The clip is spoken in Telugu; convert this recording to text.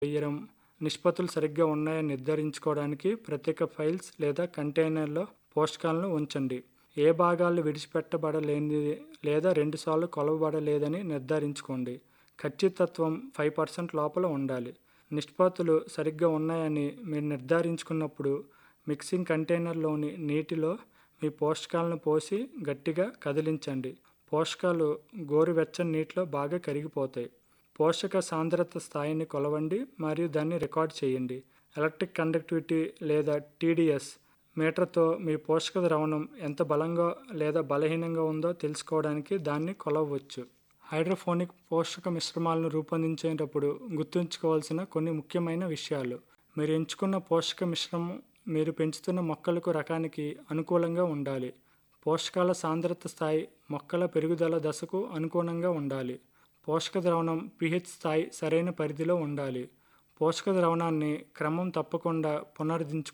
వేయడం నిష్పత్తులు సరిగ్గా ఉన్నాయని నిర్ధారించుకోవడానికి ప్రత్యేక ఫైల్స్ లేదా కంటైనర్లో పోషకాలను ఉంచండి ఏ భాగాలు విడిచిపెట్టబడలేనిది లేదా రెండుసార్లు కొలవబడలేదని నిర్ధారించుకోండి ఖచ్చితత్వం ఫైవ్ పర్సెంట్ లోపల ఉండాలి నిష్పత్తులు సరిగ్గా ఉన్నాయని మీరు నిర్ధారించుకున్నప్పుడు మిక్సింగ్ కంటైనర్లోని నీటిలో మీ పోషకాలను పోసి గట్టిగా కదిలించండి పోషకాలు గోరువెచ్చని నీటిలో బాగా కరిగిపోతాయి పోషక సాంద్రత స్థాయిని కొలవండి మరియు దాన్ని రికార్డ్ చేయండి ఎలక్ట్రిక్ కండక్టివిటీ లేదా టీడీఎస్ మీటర్తో మీ పోషక ద్రవణం ఎంత బలంగా లేదా బలహీనంగా ఉందో తెలుసుకోవడానికి దాన్ని కొలవవచ్చు హైడ్రోఫోనిక్ పోషక మిశ్రమాలను రూపొందించేటప్పుడు గుర్తుంచుకోవాల్సిన కొన్ని ముఖ్యమైన విషయాలు మీరు ఎంచుకున్న పోషక మిశ్రమం మీరు పెంచుతున్న మొక్కలకు రకానికి అనుకూలంగా ఉండాలి పోషకాల సాంద్రత స్థాయి మొక్కల పెరుగుదల దశకు అనుగుణంగా ఉండాలి పోషక ద్రవణం pH స్థాయి సరైన పరిధిలో ఉండాలి పోషక ద్రవణాన్ని క్రమం తప్పకుండా పునరుద్ధరించు